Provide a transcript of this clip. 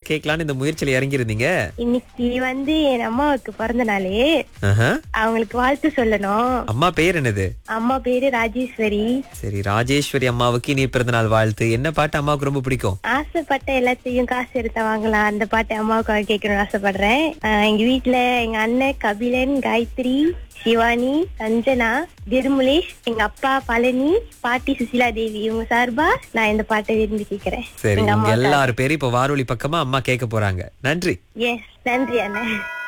கேட்கலான்னு இந்த முயற்சியில இறங்கி இருந்தீங்க இன்னைக்கு வந்து என் அம்மாவுக்கு பிறந்த நாளு ஆஹா. அவங்களுக்கு வாழ்த்து சொல்லணும் அம்மா பேர் என்னது அம்மா பேரு ராஜேஸ்வரி சரி ராஜேஸ்வரி அம்மாவுக்கு இனி பிறந்த நாள் வாழ்த்து என்ன பாட்டு அம்மாவுக்கு ரொம்ப பிடிக்கும் ஆசைப்பட்ட எல்லாத்தையும் காசு எடுத்த வாங்கலாம் அந்த பாட்டு அம்மாவுக்காக கேட்கணும்னு ஆசைப்படுறேன் ஆஹ் எங்க வீட்ல எங்க அண்ணன் கபிலன் காயத்ரி சிவானி சஞ்சனா திருமுலேஷ் எங்க அப்பா பழனி பாட்டி சுசிலா தேவி இவங்க சார்பா நான் இந்த பாட்டை விரும்பி கேட்கிறேன் சரி எங்க உங்க அம்மாவுக்காக. எல்லாரும் பேரும் இப்ப வாரொலி பக்கமா அம்மா கேட்க போறாங்க நன்றி எஸ் நன்றி அண்ணன்